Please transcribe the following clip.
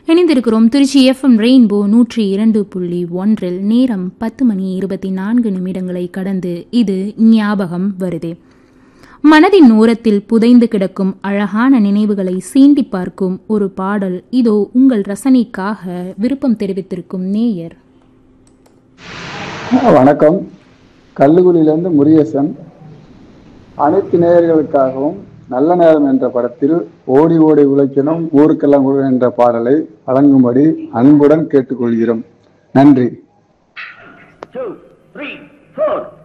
இணைந்திருக்கிறோம் Trichy FM rainbow நூற்றி இரண்டு புள்ளி ஒன்றில் நேரம் பத்து மணி இருபத்தி நான்கு நிமிடங்களை கடந்து இது ஞாபகம் வருதே மனதின் ஓரத்தில் புதைந்து கிடக்கும் அழகான நினைவுகளை சீண்டி பார்க்கும் ஒரு பாடல் இதோ உங்கள் ரசனைக்காக விருப்பம் தெரிவித்திருக்கும் நேயர் வணக்கம் கல்லுகுலியிலிருந்து முருகேசன் அனைத்து நேயர்களுக்காகவும் நல்ல நேரம் என்ற படத்தில் ஓடி ஓடி உழைக்கணும் ஊருக்கெல்லாம் உழ என்ற பாடலை வழங்கும்படி அன்புடன் கேட்டுக்கொள்கிறோம் நன்றி two, three, four.